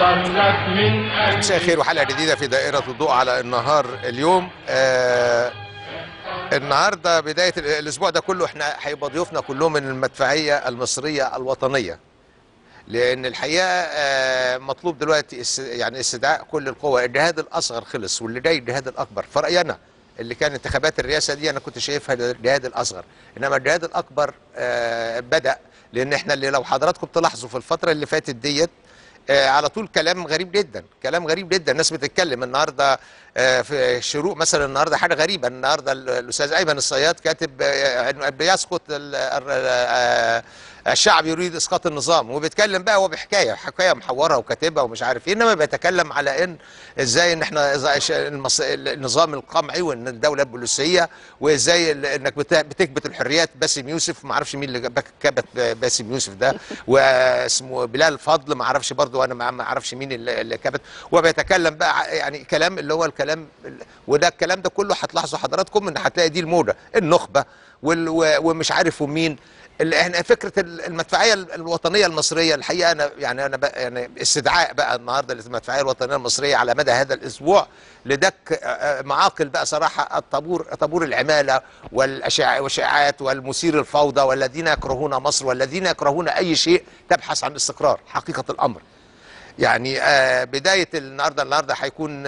صلت من مساء الخير وحلقه جديده في دائره الضوء على النهار اليوم آه النهارده بدايه ال- الاسبوع ده كله احنا هيبقى ضيوفنا كلهم من المدفعيه المصريه الوطنيه لان الحقيقه آه مطلوب دلوقتي اس- يعني استدعاء كل القوى الجهاد الاصغر خلص واللي جاي الجهاد الاكبر فراينا اللي كان انتخابات الرئاسه دي انا كنت شايفها الجهاد الاصغر انما الجهاد الاكبر آه بدا لان احنا اللي لو حضراتكم تلاحظوا في الفتره اللي فاتت ديت آه، على طول كلام غريب جدا كلام غريب جدا الناس بتتكلم النهارده آه، في الشروق مثلا النهارده حاجه غريبه النهارده ال- الاستاذ ايمن الصياد كاتب آه، إنه بيسقط ال- ال- آه، الشعب يريد اسقاط النظام وبيتكلم بقى هو بحكايه حكايه محوره وكاتبها ومش عارف ايه انما بيتكلم على ان ازاي ان احنا إذا ش- المص- النظام القمعي وان الدوله البوليسيه وازاي ال- انك بت- بتكبت الحريات باسم يوسف ما اعرفش مين اللي بك- كبت باسم يوسف ده واسمه بلال فضل ما اعرفش برضه انا ما ما اعرفش مين اللي اللي كبت وبيتكلم بقى ع- يعني كلام اللي هو الكلام ال- وده الكلام ده كله هتلاحظوا حضراتكم ان هتلاقي دي الموضه النخبه وال- و- ومش عارف ومين ال- احنا فكره ال- المدفعيه ال- الوطنيه المصريه الحقيقه انا يعني انا بقى يعني استدعاء بقى النهارده للمدفعيه الوطنيه المصريه على مدى هذا الاسبوع لدك آه، آه، معاقل بقى صراحه الطابور طابور العماله والأشاع- والاشاعات والمثير الفوضى والذين يكرهون مصر والذين يكرهون اي شيء تبحث عن الاستقرار حقيقه الامر يعني آه بدايه النهارده النهارده هيكون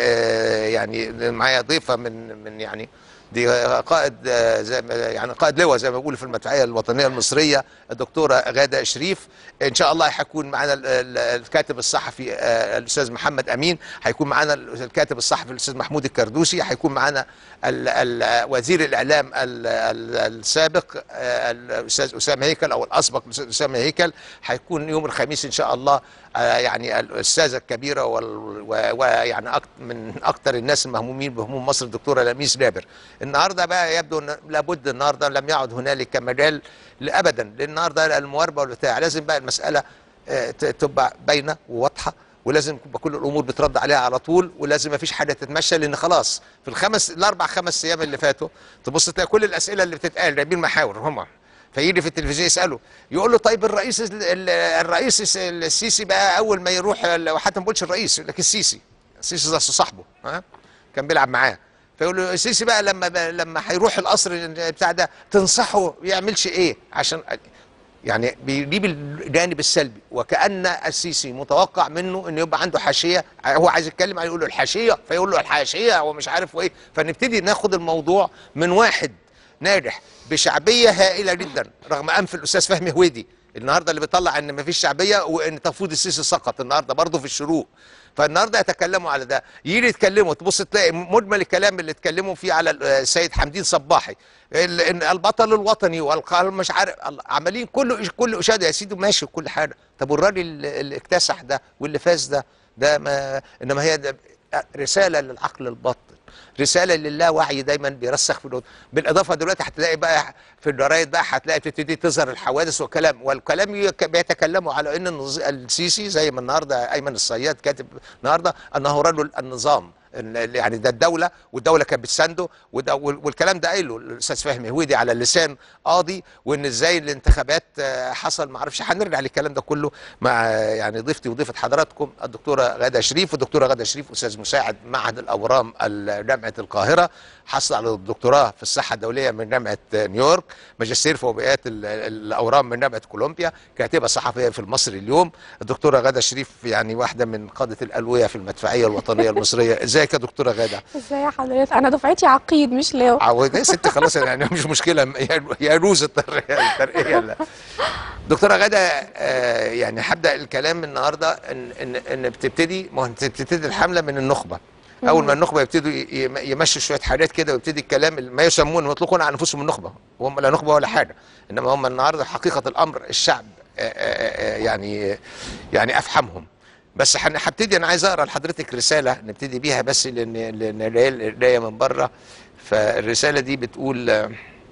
آه يعني معايا ضيفه من من يعني دي قائد آه، زي ما يعني قائد لواء زي ما بيقولوا في المدفعيه الوطنيه المصريه الدكتوره غاده شريف ان شاء الله هيكون معانا ال- ال- الكاتب الصحفي آه، الاستاذ محمد امين هيكون معانا ال- الكاتب الصحفي الاستاذ محمود الكردوسي هيكون معانا ال- ال- وزير الاعلام ال- ال- السابق آه، الاستاذ اسامه هيكل او الاسبق الاستاذ اسامه هيكل هيكون يوم الخميس ان شاء الله آه، يعني الاستاذه الكبيره وال- و- ويعني أكت- من اكثر الناس المهمومين بهموم مصر الدكتوره لميس جابر النهارده بقى يبدو ان لابد النهارده لم يعد هنالك مجال ابدا لان النهارده المواربه والبتاع لازم بقى المساله آه، ت- تبقى باينه وواضحه ولازم تبقى كل الامور بترد عليها على طول ولازم ما فيش حاجه تتمشى لان خلاص في الخمس الاربع خمس ايام اللي فاتوا تبص تلاقي كل الاسئله اللي بتتقال جايبين محاور هم فيجي في التلفزيون يساله يقول له طيب الرئيس ال- ال- الرئيس الس- السيسي بقى اول ما يروح وحتى ما بقولش الرئيس يقول لك السيسي السيسي ده صاحبه ها كان بيلعب معاه فيقول له السيسي بقى لما بقى لما هيروح القصر بتاع ده تنصحه يعملش ايه عشان يعني بيجيب الجانب السلبي وكأن السيسي متوقع منه انه يبقى عنده حاشيه هو عايز يتكلم يقول له الحاشيه فيقول له الحاشيه هو مش عارف ايه فنبتدي ناخد الموضوع من واحد ناجح بشعبيه هائله جدا رغم انف الاستاذ فهمي هويدي النهارده اللي بيطلع ان مفيش شعبيه وان تفويض السيسي سقط النهارده برضه في الشروق فالنهارده يتكلموا على ده يجي يتكلموا تبص تلاقي مجمل الكلام اللي اتكلموا فيه على السيد حمدين صباحي ال- إن البطل الوطني والقال مش عارف الله- عمالين كله كل اشاده يا سيدي ماشي وكل حاجه طب والراجل اللي اللي اكتسح ده واللي فاز ده ده ما انما هي ده رساله للعقل الباطن رساله لله وعي دايما بيرسخ في الأذن. بالاضافه دلوقتي هتلاقي بقى في الجرايد بقى هتلاقي بتبتدي تظهر الحوادث والكلام والكلام يك- بيتكلموا على ان النظ- السيسي زي ما النهارده ايمن الصياد كاتب النهارده انه رجل النظام إن- يعني ده الدوله والدوله كانت بتسانده وده وال- والكلام ده قايله الاستاذ فهمي هويدي على لسان قاضي وان ازاي الانتخابات آه، حصل ما اعرفش هنرجع للكلام ده كله مع آه، يعني ضيفتي وضيفه حضراتكم الدكتوره غاده شريف والدكتوره غاده شريف استاذ مساعد معهد الاورام ال- جامعه القاهره حصل على الدكتوراه في الصحه الدوليه من جامعه آه، نيويورك ماجستير في وبيئات ال- ال- الاورام من جامعه كولومبيا كاتبه صحفيه في المصري اليوم الدكتوره غاده شريف يعني واحده من قاده الالويه في المدفعيه الوطنيه المصريه ازيك يا دكتوره غاده ازاي حضرتك انا دفعتي عقيد مش لو عودة يا ست خلاص يعني مش مشكله يا- يجوز الترقيه الترقية لا دكتوره غاده آه، يعني هبدا الكلام النهارده ان ان ان بتبتدي ما هو انت بتبتدي الحمله من النخبه اول ما النخبه يبتدوا ي- يم- يمشوا شويه حاجات كده ويبتدي الكلام اللي ما يسمون يطلقون على انفسهم النخبه وهم لا نخبه ولا حاجه انما هم النهارده حقيقه الامر الشعب آه، آه، آه، يعني يعني افحمهم بس هن- هبتدي انا عايز اقرا لحضرتك رساله نبتدي بيها بس لان لان الريال جايه من بره فالرساله دي بتقول آه،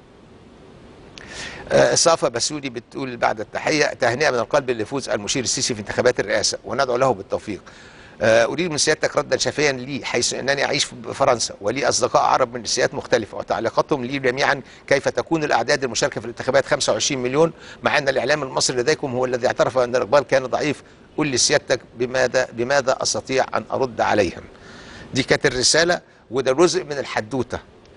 آه، صافا بسودي بتقول بعد التحيه تهنئه من القلب لفوز المشير السيسي في انتخابات الرئاسه وندعو له بالتوفيق. آه، اريد من سيادتك ردا شافيا لي حيث انني اعيش في فرنسا ولي اصدقاء عرب من جنسيات مختلفه وتعليقاتهم لي جميعا كيف تكون الاعداد المشاركه في الانتخابات 25 مليون مع ان الاعلام المصري لديكم هو الذي اعترف ان الاقبال كان ضعيف قل لي سيادتك بماذا بماذا استطيع ان ارد عليهم دي كانت الرساله وده جزء من الحدوته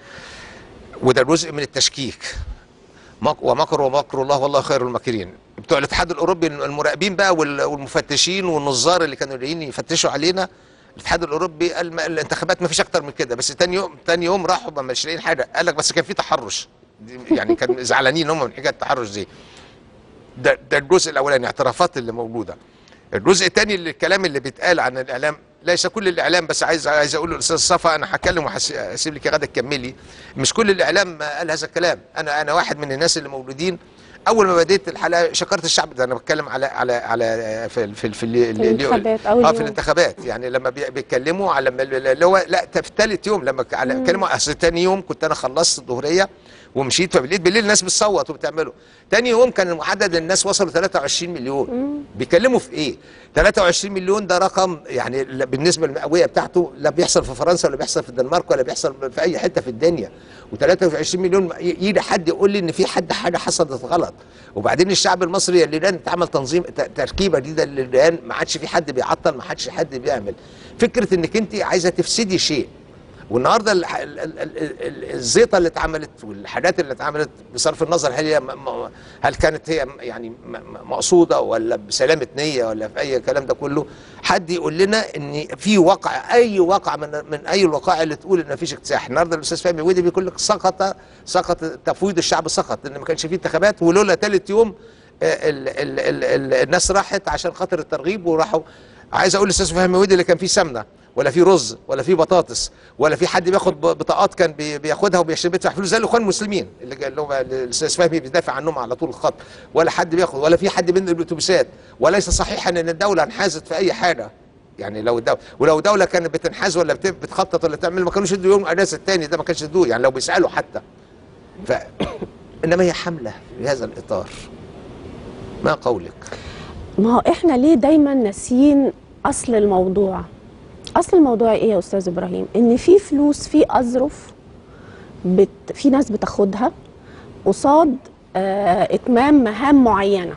وده جزء من التشكيك مك- ومكر ومكر الله والله خير الماكرين بتوع الاتحاد الاوروبي المراقبين بقى وال- والمفتشين والنظار اللي كانوا جايين يفتشوا علينا الاتحاد الاوروبي قال ما الانتخابات ما فيش اكتر من كده بس تاني يوم تاني يوم راحوا ما مش لاقيين حاجه قال لك بس كان في تحرش دي- يعني كان زعلانين هم من حكايه التحرش دي ده ده الجزء الاولاني اعترافات اللي موجوده الجزء الثاني اللي الكلام اللي بيتقال عن الاعلام ليس كل الاعلام بس عايز عايز اقول للاستاذ صفا انا هتكلم وهسيب لك يا غدا تكملي مش كل الاعلام قال هذا الكلام انا انا واحد من الناس اللي موجودين اول ما بديت الحلقه شكرت الشعب ده انا بتكلم على على على في في, في, ال- ال- الانتخابات أول اه يوم. في الانتخابات يعني لما بي- بيتكلموا على لما- اللي هو لا في ثالث يوم لما ك- على كلموا اصل تاني يوم كنت انا خلصت الظهريه ومشيت فبالليل بالليل الناس بتصوت وبتعمله تاني يوم كان محدد الناس وصلوا 23 مليون بيتكلموا في ايه 23 مليون ده رقم يعني ل- بالنسبه للمئويه بتاعته لا بيحصل في فرنسا ولا بيحصل في الدنمارك ولا بيحصل في اي حته في الدنيا و23 مليون ي- يجي حد يقول لي ان في حد حاجه حصلت غلط وبعدين الشعب المصري اللي الان اتعمل تنظيم ت- تركيبه جديده للان ما عادش في حد بيعطل ما عادش حد بيعمل فكره انك انت عايزه تفسدي شيء والنهارده ال- ال- ال- ال- ال- الزيطه اللي اتعملت والحاجات اللي اتعملت بصرف النظر هل هي م- م- هل كانت هي يعني م- م- مقصوده ولا بسلامه نيه ولا في اي كلام ده كله حد يقول لنا ان في واقع اي واقع من من اي الوقائع اللي تقول ان مفيش اكتساح النهارده الاستاذ فهمي ودي بيقول لك سقط سقط تفويض الشعب سقط ان ما كانش فيه انتخابات ولولا ثالث يوم آه، ال ال ال ال الناس راحت عشان خاطر الترغيب وراحوا عايز اقول للاستاذ فهمي ودي اللي كان فيه سمنه ولا في رز ولا في بطاطس ولا في حد بياخد ب- بطاقات كان بي- بياخدها وبيشتري بيدفع فلوس زي الاخوان المسلمين اللي جا- اللي هو الاستاذ فهمي بيدافع عنهم على طول الخط ولا حد بياخد ولا في حد بينزل الاتوبيسات وليس صحيحا ان الدوله انحازت في اي حاجه يعني لو الدولة ولو دوله كانت بتنحاز ولا بت- بتخطط ولا تعمل ما كانوش يدوا يوم اجازه الثاني ده ما كانش يدوه يعني لو بيسالوا حتى ف انما هي حمله في هذا الاطار ما قولك؟ ما هو احنا ليه دايما ناسيين اصل الموضوع اصل الموضوع ايه يا استاذ ابراهيم ان في فلوس في اظرف بت في ناس بتاخدها قصاد آه اتمام مهام معينه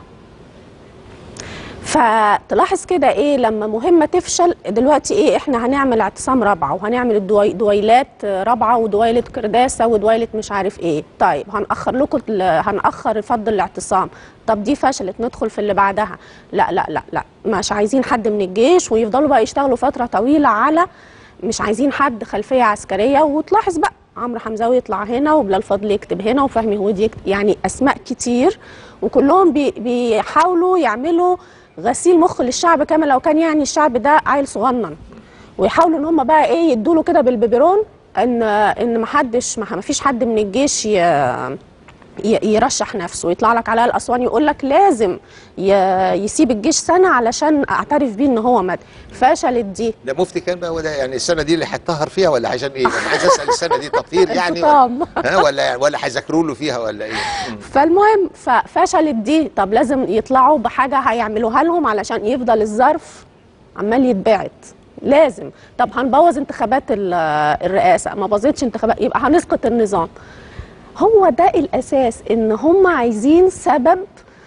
فتلاحظ كده ايه لما مهمه تفشل دلوقتي ايه احنا هنعمل اعتصام رابعه وهنعمل الدوي دويلات آه، رابعه ودويله كرداسه ودويله مش عارف ايه طيب هنأخر لكم ال- هنأخر فض الاعتصام طب دي فشلت ندخل في اللي بعدها لا لا لا لا مش عايزين حد من الجيش ويفضلوا بقى يشتغلوا فتره طويله على مش عايزين حد خلفيه عسكريه وتلاحظ بقى عمرو حمزاوي يطلع هنا وبلال فضل يكتب هنا وفهمي هودي يكتب يعني اسماء كتير وكلهم بي بيحاولوا يعملوا غسيل مخ للشعب كما لو كان يعني الشعب ده عيل صغنن ويحاولوا ان هم بقى ايه يدوا له كده بالبيبرون ان ان ما حدش ما فيش حد من الجيش ي ي- يرشح نفسه يطلع لك علاء الاسواني يقول لك لازم ي- يسيب الجيش سنه علشان اعترف بيه ان هو مات فشلت دي ده مفتي كان بقى وده يعني السنه دي اللي هيتطهر فيها ولا عشان ايه؟ انا عايز اسال السنه دي تطهير يعني ولا, انتقام. ها ولا ولا هيذاكروا له فيها ولا ايه؟ مم. فالمهم ففشلت دي طب لازم يطلعوا بحاجه هيعملوها لهم علشان يفضل الظرف عمال يتباعت لازم طب هنبوظ انتخابات ال- الرئاسه ما باظتش انتخابات يبقى هنسقط النظام هو ده الاساس ان هم عايزين سبب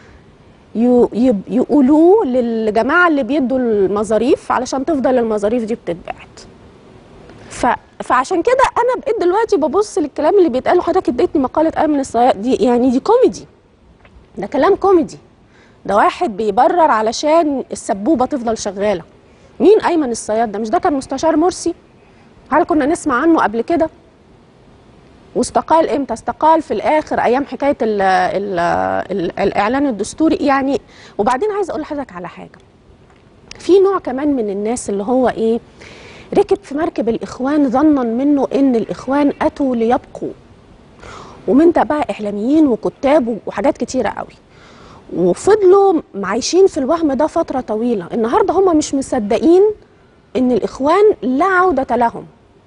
يو- يب- يقولوه للجماعه اللي بيدوا المظاريف علشان تفضل المظاريف دي بتتبعت ف... فعشان كده انا بقيت دلوقتي ببص للكلام اللي بيتقال وحضرتك اديتني مقاله امن الصياد دي يعني دي كوميدي ده كلام كوميدي ده واحد بيبرر علشان السبوبه تفضل شغاله مين ايمن الصياد ده مش ده كان مستشار مرسي هل كنا نسمع عنه قبل كده واستقال امتى استقال في الاخر ايام حكايه ال ال ال الاعلان الدستوري يعني وبعدين عايز اقول لحضرتك على حاجه في نوع كمان من الناس اللي هو ايه ركب في مركب الاخوان ظنا منه ان الاخوان اتوا ليبقوا ومن ده بقى اعلاميين وكتاب وحاجات كتيره قوي وفضلوا عايشين في الوهم ده فتره طويله النهارده هم مش مصدقين ان الاخوان لا عوده لهم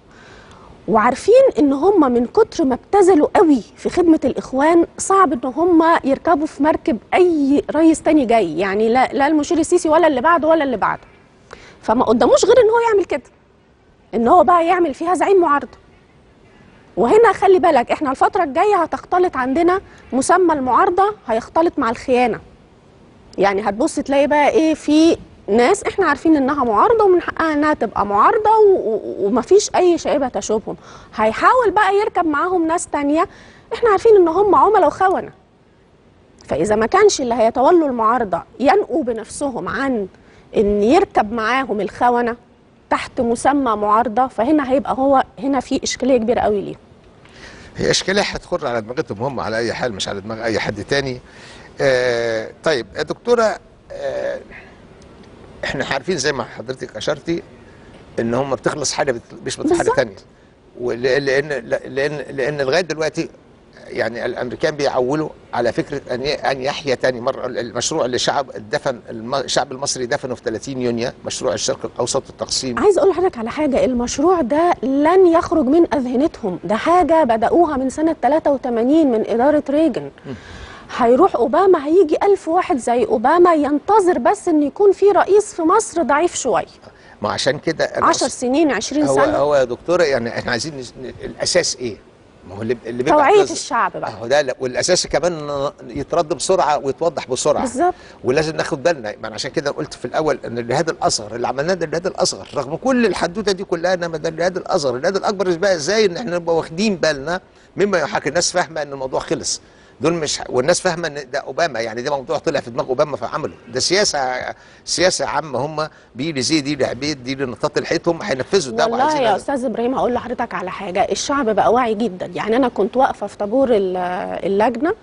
وعارفين ان هم من كتر ما ابتذلوا قوي في خدمه الاخوان صعب ان هم يركبوا في مركب اي رئيس تاني جاي يعني لا, لا المشير السيسي ولا اللي بعده ولا اللي بعده فما قداموش غير ان هو يعمل كده ان هو بقى يعمل فيها زعيم معارضه وهنا خلي بالك احنا الفتره الجايه هتختلط عندنا مسمى المعارضه هيختلط مع الخيانه يعني هتبص تلاقي بقى ايه في ناس احنا عارفين انها معارضه ومن حقها انها تبقى معارضه و- و- ومفيش اي شائبه تشوبهم هيحاول بقى يركب معاهم ناس تانية احنا عارفين ان هم عملاء وخونه فاذا ما كانش اللي هيتولوا المعارضه ينقوا بنفسهم عن ان يركب معاهم الخونه تحت مسمى معارضه فهنا هيبقى هو هنا في اشكاليه كبيره قوي ليهم هي اشكاليه هتخر على دماغتهم هم على اي حال مش على دماغ اي حد تاني آه طيب يا دكتوره آه احنا عارفين زي ما حضرتك اشرتي ان هم بتخلص حاجه بت- مش بتخلص حاجه بالظبط. تانيه ولان لان لان لان لغايه دلوقتي يعني الامريكان بيعولوا على فكره ان ي- ان يحيا تاني مره المشروع اللي شعب دفن الم- الشعب المصري دفنه في 30 يونيو مشروع الشرق الاوسط والتقسيم عايز اقول لحضرتك على حاجه المشروع ده لن يخرج من اذهنتهم ده حاجه بداوها من سنه 83 من اداره ريجن هيروح اوباما هيجي ألف واحد زي اوباما ينتظر بس ان يكون في رئيس في مصر ضعيف شويه ما عشان كده أنا 10 سنين 20 هو سنه هو يا دكتوره يعني احنا عايزين نس- ن- الاساس ايه؟ ما هو اللي اللي بيبقى توعيه نظ- الشعب بقى اهو ده لا، والاساس كمان إن يترد بسرعه ويتوضح بسرعه بالظبط ولازم ناخد بالنا ما أنا عشان كده قلت في الاول ان الجهاد الاصغر اللي عملناه ده الجهاد الاصغر رغم كل الحدوته دي كلها انما ده الجهاد الاصغر الجهاد الاكبر بقى ازاي ان احنا نبقى واخدين بالنا مما يحاكي الناس فاهمه ان الموضوع خلص دول مش والناس فاهمه ان ده اوباما يعني ده موضوع طلع في دماغ اوباما فعمله ده سياسه سياسه عامه هم بي لزي دي لعبيد دي لنطاط الحيط هم هينفذوا ده والله وعايزين يا هذا. استاذ ابراهيم هقول لحضرتك على حاجه الشعب بقى واعي جدا يعني انا كنت واقفه في طابور ال- اللجنه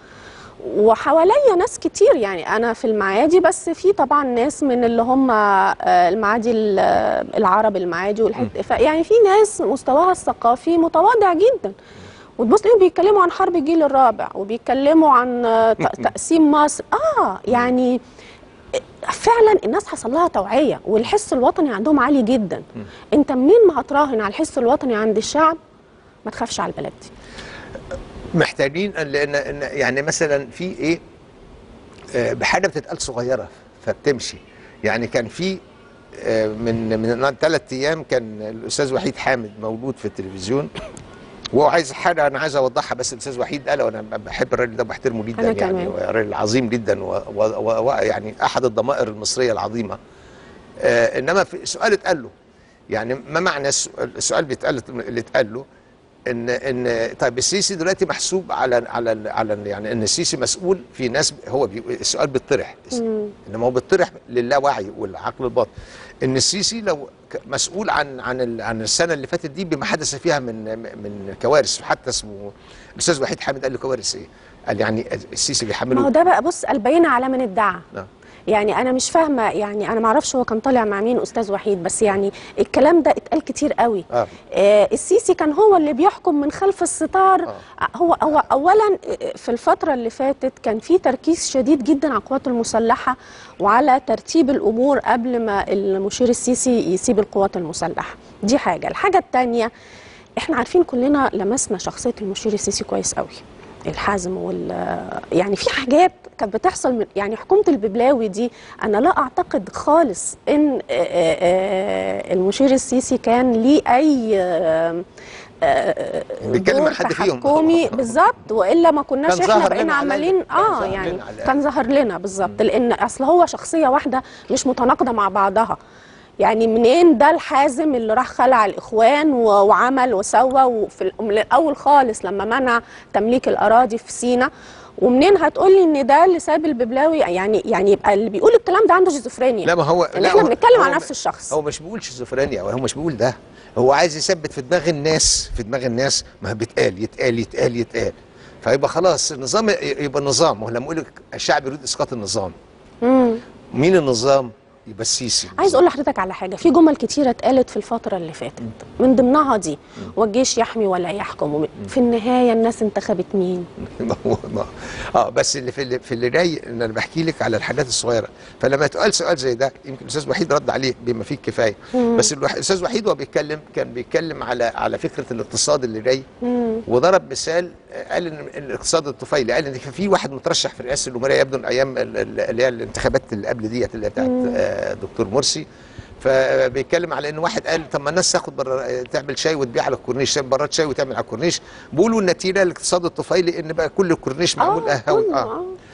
وحواليا ناس كتير يعني انا في المعادي بس في طبعا ناس من اللي هم آه، المعادي ال- العرب المعادي والحت ف- يعني في ناس مستواها الثقافي متواضع جدا وتبص تلاقيهم بيتكلموا عن حرب الجيل الرابع وبيتكلموا عن آه، ت- تقسيم مصر اه يعني فعلا الناس حصل لها توعيه والحس الوطني عندهم عالي جدا انت منين ما هتراهن على الحس الوطني عند الشعب ما تخافش على البلد دي محتاجين ان لان إن يعني مثلا في ايه آه، بحاجه بتتقال صغيره فبتمشي يعني كان في آه، من من ثلاث ايام كان الاستاذ وحيد حامد موجود في التلفزيون وهو عايز حاجه انا عايز اوضحها بس الاستاذ وحيد قال وانا بحب الراجل ده وبحترمه جدا أنا يعني كمان. راجل عظيم جدا ويعني احد الضمائر المصريه العظيمه آه انما في سؤال اتقال له يعني ما معنى السؤال, السؤال بيتقال اللي اتقال له ان ان طيب السيسي دلوقتي محسوب على على على يعني ان السيسي مسؤول في ناس هو بي السؤال بيطرح انما هو بيطرح للاوعي والعقل الباطن ان السيسي لو ك- مسؤول عن عن ال- عن السنه اللي فاتت دي بما حدث فيها من من كوارث حتى اسمه الاستاذ وحيد حامد قال له كوارث ايه؟ قال يعني السيسي ما هو بيحمله ده بقى بص البينه على من ادعى نعم. يعني انا مش فاهمه يعني انا ما اعرفش هو كان طالع مع مين استاذ وحيد بس يعني الكلام ده اتقال كتير قوي آه. آه السيسي كان هو اللي بيحكم من خلف الستار آه. هو هو اولا آه، في الفتره اللي فاتت كان في تركيز شديد جدا على القوات المسلحه وعلى ترتيب الامور قبل ما المشير السيسي يسيب القوات المسلحه دي حاجه الحاجه الثانيه احنا عارفين كلنا لمسنا شخصيه المشير السيسي كويس قوي الحزم وال يعني في حاجات كانت بتحصل من يعني حكومه الببلاوي دي انا لا اعتقد خالص ان آه، آه، آه، المشير السيسي كان ليه اي آه، آه، بيتكلم دور عن حد فيهم. تحكمي بالظبط والا ما كناش كان احنا ظهر بقينا لنا على عمالين الأقل. كان اه ظهر يعني لنا على الأقل. كان ظهر لنا بالظبط لان اصل هو شخصيه واحده مش متناقضه مع بعضها يعني منين ده الحازم اللي راح خلع الاخوان و- وعمل وسوى وفي ال- من الاول خالص لما منع تمليك الاراضي في سينا ومنين هتقولي ان ده اللي ساب الببلاوي يعني يعني يبقى اللي بيقول الكلام ده عنده شيزوفرينيا لا ما هو يعني لا احنا هو- بنتكلم هو عن م- نفس الشخص هو مش بيقول شيزوفرينيا هو مش بيقول ده هو عايز يثبت في دماغ الناس في دماغ الناس ما هو بيتقال يتقال يتقال يتقال فيبقى خلاص النظام ي- يبقى النظام هو لما يقول لك الشعب يريد اسقاط النظام مم. مين النظام يبقى السيسي عايز اقول لحضرتك على حاجه في جمل كتيره اتقالت في الفتره اللي فاتت من ضمنها دي والجيش يحمي ولا يحكم وم- في النهايه الناس انتخبت مين ما هو ما اه بس اللي في اللي, في اللي جاي ان انا بحكي لك على الحاجات الصغيره فلما يتقال سؤال زي ده يمكن الاستاذ وحيد رد عليه بما فيه الكفايه بس الوح- الاستاذ وحيد وهو بيتكلم كان بيتكلم على على فكره الاقتصاد اللي جاي وضرب مثال آه، قال ان إن الاقتصاد الطفيلي قال ان كان في واحد مترشح في رئاسه الجمهوريه يبدو من ايام ال- ال- اللي هي الانتخابات اللي قبل ديت اللي هي بتاعت آه، دكتور مرسي فبيتكلم على ان واحد قال طب ما الناس تاخد بره تعمل شاي وتبيع على الكورنيش تعمل براد شاي وتعمل على الكورنيش بيقولوا النتيجه الاقتصاد الطفيلي ان بقى كل الكورنيش معمول اه قهاوي كله، اه آه.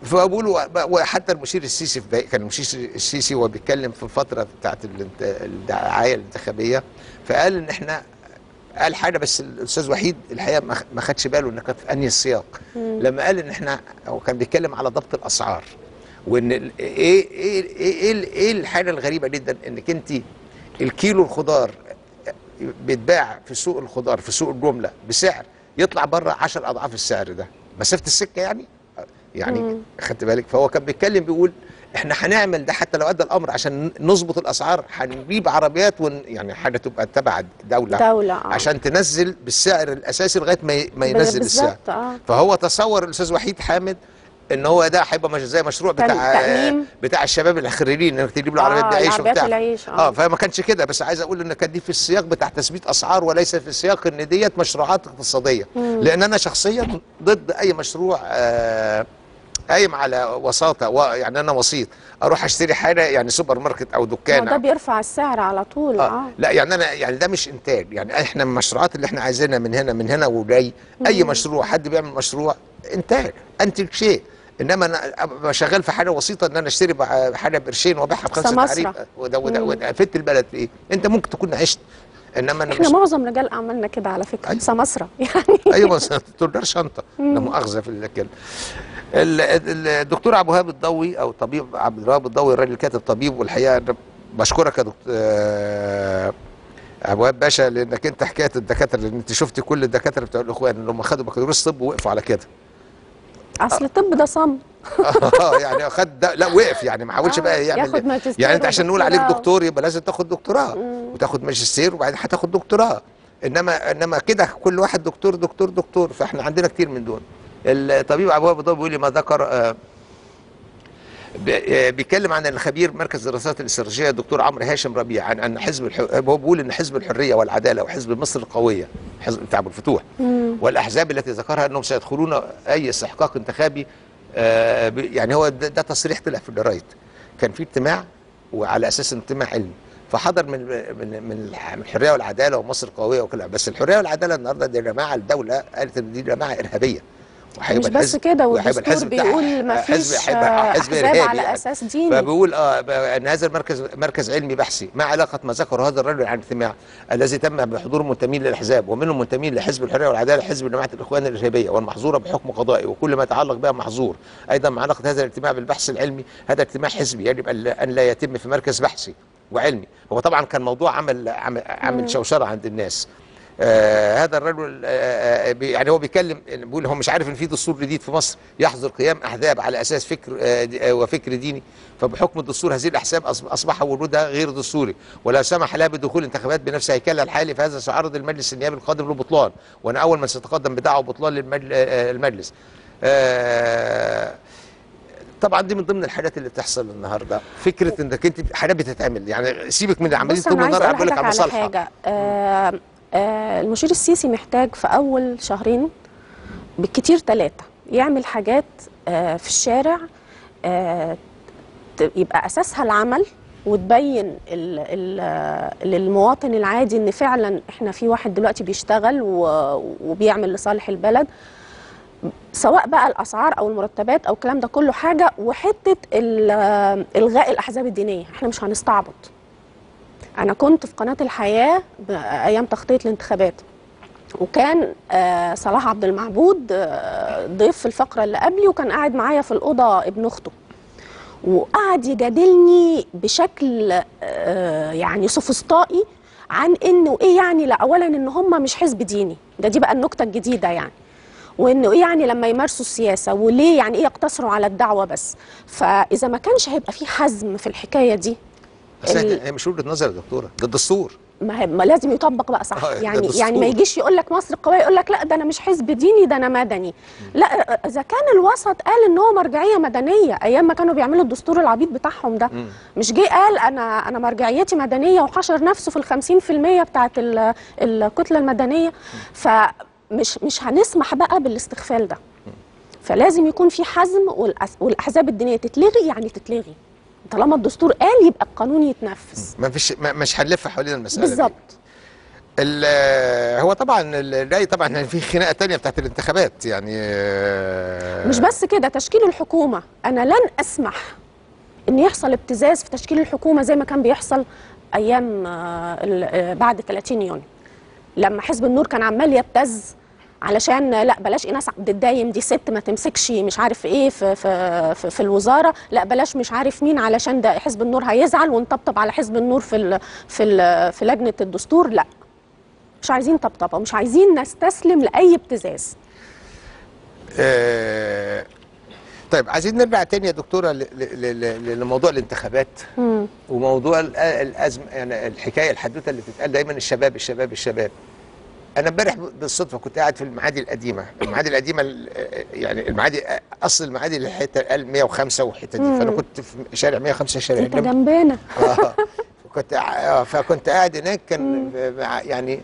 فبقولوا وحتى المشير السيسي في كان المشير السيسي وهو بيتكلم في الفتره بتاعت الانت- الدعايه الانتخابيه فقال ان احنا قال حاجه بس الاستاذ وحيد الحقيقه ما خ- ما خدش باله ان كانت في انهي السياق لما قال ان احنا هو كان بيتكلم على ضبط الاسعار وان ال- ايه ايه ايه ايه, ال- إيه الحاجه الغريبه جدا انك انت الكيلو الخضار بيتباع في سوق الخضار في سوق الجمله بسعر يطلع بره 10 اضعاف السعر ده مسافه السكه يعني يعني خدت بالك فهو كان بيتكلم بيقول احنا هنعمل ده حتى لو ادى الامر عشان نظبط الاسعار هنجيب عربيات ون يعني حاجه تبقى تبع الدوله دولة آه. عشان تنزل بالسعر الاساسي لغايه ما ي- ما ينزل السعر بالظبط اه فهو تصور الاستاذ وحيد حامد ان هو ده هيبقى مش زي مشروع كان بتاع تأميم. بتاع الشباب الخريجين انك تجيب له آه، عربيات عيش العربيات وبتاع العيش، آه. اه فما كانش كده بس عايز اقول ان كان دي في السياق بتاع تثبيت اسعار وليس في السياق ان ديت مشروعات اقتصاديه لان انا شخصيا ضد اي مشروع آه قايم على وساطه و- يعني انا وسيط اروح اشتري حاجه يعني سوبر ماركت او ما دكان ده بيرفع السعر على طول آه. اه لا يعني انا يعني ده مش انتاج يعني احنا من المشروعات اللي احنا عايزينها من هنا من هنا وجاي اي مشروع حد بيعمل مشروع انتاج انتج شيء انما انا ابقى شغال في حاجه وسيطه ان انا اشتري بع- حاجه بقرشين وابيعها بخمسه سمسرة. تعريف وده وده وده افدت البلد في ايه؟ انت ممكن تكون عشت انما انا احنا مش معظم رجال اعمالنا كده على فكره أيوة. سمسره يعني ايوه بس تقدر شنطه لا مؤاخذه في الكلمه ال- ال- الدكتور ابو وهاب الضوي او طبيب عبد الوهاب الضوي الراجل كاتب طبيب والحقيقه أنا بشكرك يا دكتور آه، ابو وهاب باشا لانك انت حكايه الدكاتره لان انت شفت كل الدكاتره بتوع الاخوان اللي هم خدوا بكالوريوس طب ووقفوا على كده اصل الطب ده صم اه يعني خد ده لا وقف يعني ما حاولش آه، بقى يعمل ياخد ماجستير يعني انت عشان نقول عليك ودكتوراه. دكتور يبقى لازم تاخد دكتوراه وتاخد ماجستير وبعدين هتاخد دكتوراه انما انما كده كل واحد دكتور دكتور دكتور فاحنا عندنا كتير من دول الطبيب ابو وهاب الضوي بيقول لي ما ذكر آه، بي- آه، بيتكلم عن الخبير مركز الدراسات الاستراتيجيه الدكتور عمرو هاشم ربيع عن ان حزب الح... هو بيقول ان حزب الحريه والعداله وحزب مصر القويه حزب بتاع ابو الفتوح والاحزاب التي ذكرها انهم سيدخلون اي استحقاق انتخابي آه، ب- يعني هو ده, ده تصريح طلع في الجرايد كان في اجتماع وعلى اساس اجتماع علمي فحضر من من من الح- من الحريه والعداله ومصر القويه وكل بس الحريه والعداله النهارده دي جماعه الدوله قالت ان دي جماعه ارهابيه وهيبقى مش بس الحزب- كده وهيبقى والدستور الحزب بتاعها بيقول ما حزب- فيش هيبقى حزب احزاب إرهابي على يعني. اساس ديني فبيقول اه ب- ان هذا المركز مركز علمي بحثي ما علاقه ما ذكره هذا الرجل عن الاجتماع الذي تم بحضور منتمين للاحزاب ومنهم منتمين لحزب الحريه والعداله حزب جماعه الاخوان الارهابيه والمحظوره بحكم قضائي وكل ما يتعلق بها محظور ايضا مع علاقه هذا الاجتماع بالبحث العلمي هذا اجتماع حزبي يجب ان لا- ان لا يتم في مركز بحثي وعلمي هو طبعا كان موضوع عمل عمل, عمل شوشره عند الناس آه هذا الرجل آه آه بي- يعني هو بيتكلم بيقول هو مش عارف ان في دستور جديد في مصر يحظر قيام احزاب على اساس فكر آه دي- آه وفكر ديني فبحكم الدستور هذه الاحزاب أص- اصبح وجودها غير دستوري ولا سمح لها بدخول انتخابات بنفس هيكلها الحالي فهذا سيعرض المجلس النيابي القادم لبطلان وانا اول من سيتقدم بدعوى بطلان للمجلس آه طبعا دي من ضمن الحاجات اللي بتحصل النهارده فكره انك انت حاجات بتتعمل يعني سيبك من عمليه بص طول انا عايز النهار اقول بقول لك لك على على مصالحه حاجه آه آه المشير السيسي محتاج في اول شهرين بالكتير ثلاثه يعمل حاجات آه في الشارع آه ت- يبقى اساسها العمل وتبين ال ال للمواطن العادي ان فعلا احنا في واحد دلوقتي بيشتغل و- وبيعمل لصالح البلد سواء بقى الاسعار او المرتبات او الكلام ده كله حاجه وحته ال- الغاء الاحزاب الدينيه احنا مش هنستعبط انا كنت في قناه الحياه ب- ايام تغطيه الانتخابات وكان آه، صلاح عبد المعبود آه، ضيف في الفقره اللي قبلي وكان قاعد معايا في الاوضه ابن اخته وقعد يجادلني بشكل آه، يعني سوفسطائي عن انه ايه يعني لا اولا ان هم مش حزب ديني ده دي بقى النكته الجديده يعني وانه ايه يعني لما يمارسوا السياسه وليه يعني ايه يقتصروا على الدعوه بس فاذا ما كانش هيبقى في حزم في الحكايه دي بس ال- إحنا- هي مش وجهه نظر يا دكتوره ده الدستور ما, هي ما لازم يطبق بقى صح آه، ده يعني دستور. يعني ما يجيش يقول لك مصر قويه يقول لك لا ده انا مش حزب ديني ده انا مدني لا اذا كان الوسط قال ان هو مرجعيه مدنيه ايام ما كانوا بيعملوا الدستور العبيط بتاعهم ده مش جه قال انا انا مرجعيتي مدنيه وحشر نفسه في ال 50% بتاعت ال- الكتله المدنيه فمش مش هنسمح بقى بالاستغفال ده فلازم يكون في حزم والأس- والاحزاب الدينيه تتلغي يعني تتلغي طالما الدستور قال يبقى القانون يتنفذ ما فيش ما مش هنلف حوالين المساله دي. بالظبط ال- هو طبعا الراي طبعا في خناقه تانية بتاعت الانتخابات يعني آه، مش بس كده تشكيل الحكومة أنا لن أسمح إن يحصل ابتزاز في تشكيل الحكومة زي ما كان بيحصل أيام آه، ال- آه، بعد 30 يونيو لما حزب النور كان عمال يبتز علشان لا بلاش ايناس عبد الدايم دي ست ما تمسكش مش عارف ايه في في في, في الوزاره لا بلاش مش عارف مين علشان ده حزب النور هيزعل ونطبطب على حزب النور في ال في ال في لجنه الدستور لا مش عايزين طبطبه مش عايزين نستسلم لاي ابتزاز آه، طيب عايزين نرجع تاني يا دكتوره ل- ل- ل- لموضوع الانتخابات وموضوع ال- الازمه يعني الحكايه الحدوته اللي بتتقال دايما الشباب الشباب الشباب انا امبارح بالصدفه كنت قاعد في المعادي القديمه المعادي القديمه ال- يعني المعادي اصل المعادي الحته قال 105 والحته دي فانا كنت في شارع 105 شارع انت جنب جنبنا آه. كنت آه، فكنت قاعد هناك كان مع- يعني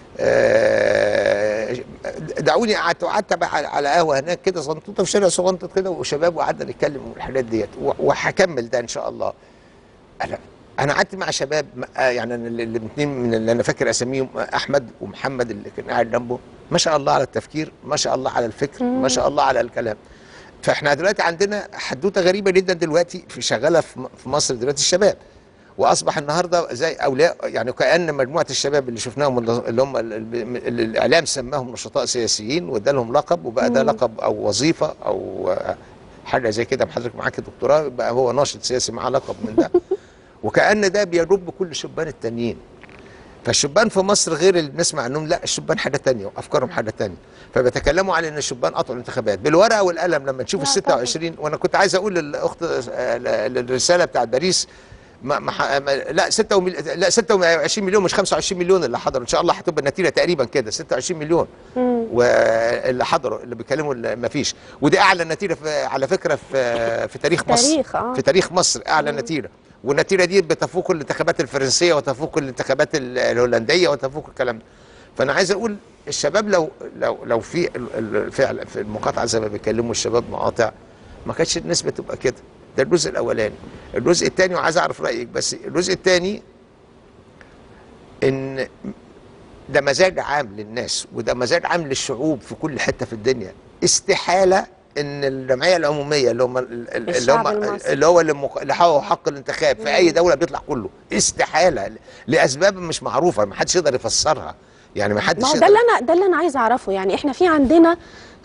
آه، دعوني قعدت وقعدت بقى على- على قهوه هناك كده صنطوطه في شارع صغنطط كده وشباب وقعدنا نتكلم والحاجات ديت و- وهكمل ده ان شاء الله انا انا قعدت مع شباب م- آه، يعني انا الاثنين من اللي انا فاكر اساميهم آه، احمد ومحمد اللي كان قاعد جنبه ما شاء الله على التفكير ما شاء الله على الفكر ما شاء الله على الكلام فاحنا دلوقتي عندنا حدوته غريبه جدا دلوقتي في شغاله في م- في مصر دلوقتي الشباب واصبح النهارده زي اولياء يعني كان مجموعه الشباب اللي شفناهم اللي اللي هم ال- ال- ال- الاعلام سماهم نشطاء سياسيين وادى لهم لقب وبقى ده لقب او وظيفه او آه، حاجه زي كده حضرتك معاك دكتوراه بقى هو ناشط سياسي معاه لقب من ده وكأن ده بيرب كل الشبان التانيين فالشبان في مصر غير اللي بنسمع عنهم لا الشبان حاجه تانية وافكارهم حاجه تانية فبيتكلموا على ان الشبان قطعوا الانتخابات بالورقه والقلم لما تشوف ال لا طبعاً. 26 وانا كنت عايز اقول للاخت آه، ل- الرساله بتاعت باريس ما ما ح- ما- لا 6 ومل... لا 26 مليون مش 25 مليون اللي حضروا ان شاء الله هتبقى النتيجه تقريبا كده 26 مليون واللي حضروا اللي بيتكلموا ما فيش ودي اعلى نتيجه في على فكره في في تاريخ مصر تاريخ، آه. في تاريخ مصر اعلى نتيجه والنتيجه دي بتفوق الانتخابات الفرنسيه وتفوق الانتخابات ال- الهولنديه وتفوق الكلام ده فانا عايز اقول الشباب لو لو لو في ال- ال- الفعل في المقاطعه زي ما بيكلموا الشباب مقاطع ما كانتش النسبه تبقى كده ده الجزء الاولاني الجزء الثاني وعايز اعرف رايك بس الجزء الثاني ان ده مزاج عام للناس وده مزاج عام للشعوب في كل حته في الدنيا استحاله ان الجمعيه العموميه اللي هم اللي الشعب هم المصري. اللي هو اللي مق- اللي حققوا حق الانتخاب في اي دوله بيطلع كله استحاله لاسباب مش معروفه ما حدش يقدر يفسرها يعني ما حدش ما هو يقدر ده اللي انا ده اللي انا عايزه اعرفه يعني احنا في عندنا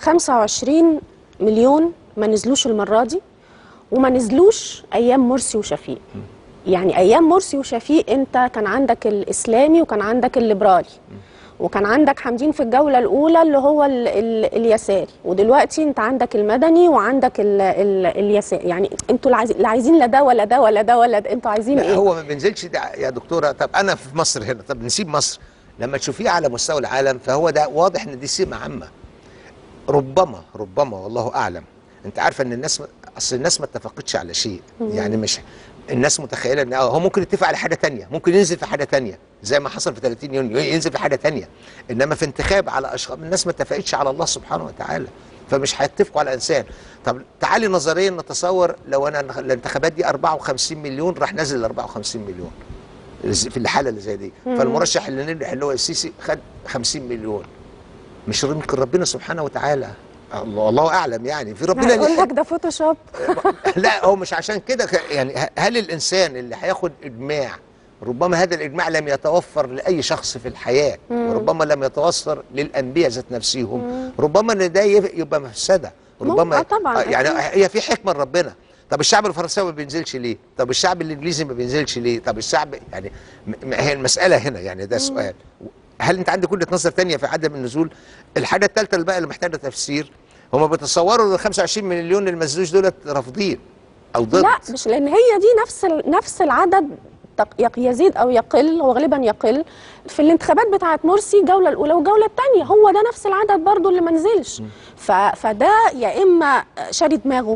25 مليون ما نزلوش المره دي وما نزلوش ايام مرسي وشفيق يعني ايام مرسي وشفيق انت كان عندك الاسلامي وكان عندك الليبرالي وكان عندك حمدين في الجوله الاولى اللي هو ال ال اليساري ودلوقتي انت عندك المدني وعندك ال ال اليساري يعني انتوا لا عايزين لا عايزين لا ده ولا ده ولا ده ولا ده انتوا عايزين لا ايه هو ما بينزلش ده يا دكتوره طب انا في مصر هنا طب نسيب مصر لما تشوفيه على مستوى العالم فهو ده واضح ان دي سمه عامه ربما ربما والله اعلم انت عارفه ان الناس اصل الناس ما اتفقتش على شيء يعني مش الناس متخيله ان آه هو ممكن يتفق على حاجه تانية ممكن ينزل في حاجه تانية زي ما حصل في 30 يونيو ينزل في حاجه تانية انما في انتخاب على اشخاص الناس ما اتفقتش على الله سبحانه وتعالى فمش هيتفقوا على انسان طب تعالي نظريا نتصور لو انا الانتخابات دي 54 مليون راح نزل ال 54 مليون في الحاله اللي زي دي فالمرشح اللي نجح اللي هو السيسي خد 50 مليون مش يمكن ربنا سبحانه وتعالى الله, الله اعلم يعني في ربنا هيقول اللي لك ده فوتوشوب لا هو مش عشان كده ك- يعني ه- هل الانسان اللي هياخد اجماع ربما هذا الاجماع لم يتوفر لاي شخص في الحياه وربما لم يتوفر للانبياء ذات نفسهم ربما ان ده يف- يبقى مفسده ربما ممكن، آه طبعاً، يعني أكيد. هي في حكمه لربنا طب الشعب الفرنساوي ما بينزلش ليه؟ طب الشعب الانجليزي ما بينزلش ليه؟ طب الشعب يعني م- م- هي المساله هنا يعني ده سؤال هل انت عندك وجهه نظر تانية في عدم النزول؟ الحاجه الثالثه اللي بقى اللي محتاجه تفسير هم بيتصوروا ان ال 25 مليون اللي ما نزلوش دولت رافضين او ضد لا مش لان هي دي نفس ال- نفس العدد تق- يق- يزيد او يقل هو غالبا يقل في الانتخابات بتاعه مرسي الجوله الاولى والجوله الثانيه هو ده نفس العدد برضو اللي ما نزلش ف- فده يا اما شاري دماغه